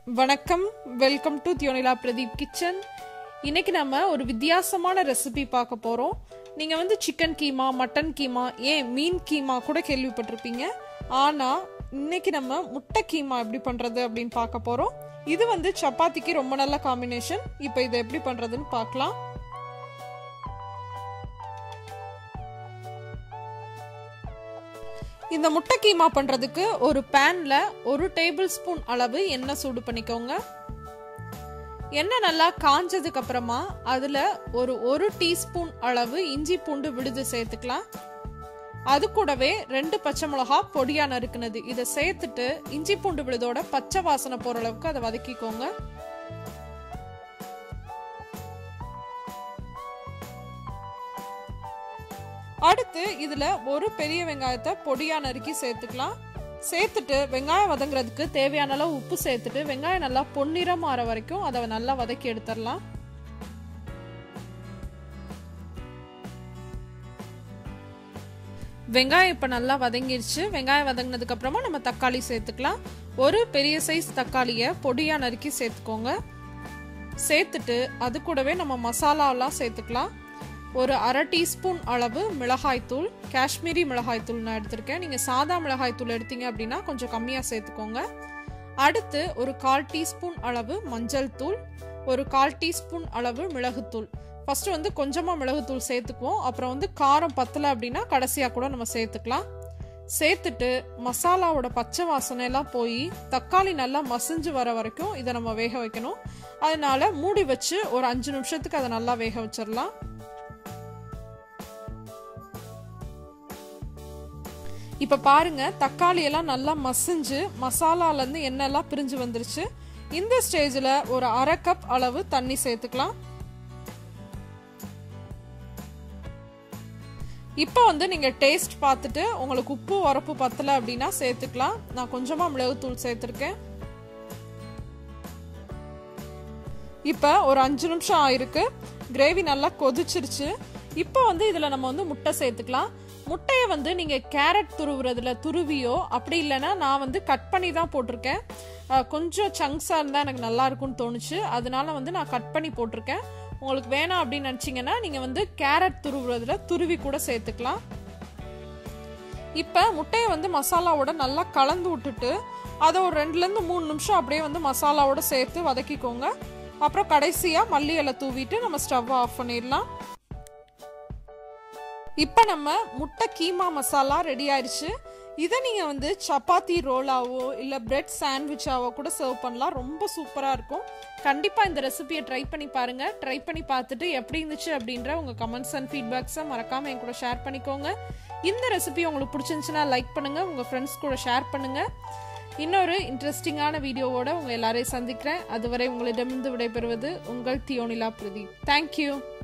வணக்கம் welcome to தியோனிலா Pradeep kitchen இன்னைக்கு நம்ம ஒரு வித்தியாசமான ரெசிபி பார்க்க போறோம் நீங்க வந்து சிக்கன் கீமா மட்டன் கீமா ஏன் மீன் கீமா கூட கேள்விப்பட்டிருப்பீங்க ஆனா இன்னைக்கு நம்ம முட்டை கீமா எப்படி பண்றது அப்படின்னு பார்க்க போறோம் இது வந்து சப்பாத்திக்கு ரொம்ப நல்ல காம்பினேஷன் இப்போ இதை எப்படி பண்றதுன்னு பார்க்கலாம் இந்த முட்டை கீமா பண்றதுக்கு ஒரு பேன்ல ஒரு டேபிள் ஸ்பூன் அளவு எண்ணெய் சூடு பண்ணிக்கோங்க எண்ணெய் நல்லா காஞ்சதுக்கு அப்புறமா அதுல ஒரு ஒரு டீஸ்பூன் அளவு இஞ்சி பூண்டு விழுது சேர்த்துக்கலாம் அது கூடவே ரெண்டு பச்சை மிளகா பொடியா நறுக்குனது இதை சேர்த்துட்டு இஞ்சி பூண்டு விழுதோட பச்சை வாசனை போற அளவுக்கு அதை வதக்கிக்கோங்க அடுத்து இதுல ஒரு பெரிய வெங்காயத்தை பொடியா நறுக்கி சேர்த்துக்கலாம் சேர்த்துட்டு வெங்காயம் வதங்குறதுக்கு தேவையான அளவு உப்பு சேர்த்துட்டு வெங்காயம் நல்லா பொன்னிறம் ஆற வரைக்கும் அதை நல்லா வதக்கி எடுத்துடலாம் வெங்காயம் இப்போ நல்லா வதங்கிருச்சு வெங்காயம் வதங்கினதுக்கு அப்புறமா நம்ம தக்காளி சேர்த்துக்கலாம் ஒரு பெரிய சைஸ் தக்காளியை பொடியா நறுக்கி சேர்த்துக்கோங்க சேர்த்துட்டு அது கூடவே நம்ம மசாலாலாம் சேர்த்துக்கலாம் ஒரு அரை டீஸ்பூன் அளவு மிளகாய்த்தூள் காஷ்மீரி மிளகாய்த்தூள் நான் எடுத்திருக்கேன் நீங்கள் சாதா மிளகாய்த்தூள் எடுத்தீங்க அப்படின்னா கொஞ்சம் கம்மியாக சேர்த்துக்கோங்க அடுத்து ஒரு கால் டீஸ்பூன் அளவு மஞ்சள் தூள் ஒரு கால் டீஸ்பூன் அளவு மிளகுத்தூள் ஃபஸ்ட்டு வந்து கொஞ்சமாக மிளகுத்தூள் சேர்த்துக்குவோம் அப்புறம் வந்து காரம் பத்தலை அப்படின்னா கடைசியாக கூட நம்ம சேர்த்துக்கலாம் சேர்த்துட்டு மசாலாவோட பச்சை வாசனையெல்லாம் போய் தக்காளி நல்லா மசிஞ்சு வர வரைக்கும் இதை நம்ம வேக வைக்கணும் அதனால மூடி வச்சு ஒரு அஞ்சு நிமிஷத்துக்கு அதை நல்லா வேக வச்சிடலாம் இப்போ பாருங்க தக்காளி எல்லாம் நல்லா மசிஞ்சு மசாலாலேருந்து எண்ணெய்லாம் பிரிஞ்சு வந்துருச்சு இந்த ஸ்டேஜில் ஒரு அரை கப் அளவு தண்ணி சேர்த்துக்கலாம் இப்போ வந்து நீங்கள் டேஸ்ட் பார்த்துட்டு உங்களுக்கு உப்பு உரப்பு பத்தலை அப்படின்னா சேர்த்துக்கலாம் நான் கொஞ்சமாக மிளகுத்தூள் சேர்த்துருக்கேன் இப்போ ஒரு அஞ்சு நிமிஷம் ஆயிருக்கு கிரேவி நல்லா கொதிச்சிருச்சு இப்போ வந்து இதில் நம்ம வந்து முட்டை சேர்த்துக்கலாம் முட்டையை வந்து நீங்கள் கேரட் துருவுறதுல துருவியோ அப்படி இல்லைன்னா நான் வந்து கட் பண்ணி தான் போட்டிருக்கேன் கொஞ்சம் சங்க்ஸாக இருந்தால் எனக்கு நல்லா இருக்கும்னு தோணுச்சு அதனால வந்து நான் கட் பண்ணி போட்டிருக்கேன் உங்களுக்கு வேணாம் அப்படின்னு நினச்சிங்கன்னா நீங்கள் வந்து கேரட் துருவுறதுல துருவி கூட சேர்த்துக்கலாம் இப்போ முட்டையை வந்து மசாலாவோட நல்லா கலந்து விட்டுட்டு அதை ஒரு ரெண்டுலேருந்து மூணு நிமிஷம் அப்படியே வந்து மசாலாவோட சேர்த்து வதக்கிக்கோங்க அப்புறம் கடைசியாக மல்லி இலை தூவிட்டு நம்ம ஸ்டவ் ஆஃப் பண்ணிடலாம் இப்போ நம்ம முட்டை கீமா மசாலா ரெடி ஆயிடுச்சு இதை நீங்கள் வந்து சப்பாத்தி ரோலாவோ இல்லை பிரெட் சாண்ட்விச்சாவோ கூட சர்வ் பண்ணலாம் ரொம்ப சூப்பராக இருக்கும் கண்டிப்பாக இந்த ரெசிபியை ட்ரை பண்ணி பாருங்கள் ட்ரை பண்ணி பார்த்துட்டு எப்படி இருந்துச்சு அப்படின்ற உங்கள் கமெண்ட்ஸ் அண்ட் ஃபீட்பேக்ஸை மறக்காமல் என் கூட ஷேர் பண்ணிக்கோங்க இந்த ரெசிபி உங்களுக்கு பிடிச்சிருந்துச்சுன்னா லைக் பண்ணுங்கள் உங்கள் ஃப்ரெண்ட்ஸ் கூட ஷேர் பண்ணுங்கள் இன்னொரு இன்ட்ரெஸ்டிங்கான வீடியோவோட உங்கள் எல்லாரையும் சந்திக்கிறேன் அதுவரை உங்களிடமிருந்து விடைபெறுவது உங்கள் தியோனிலா பிரதீப் தேங்க்யூ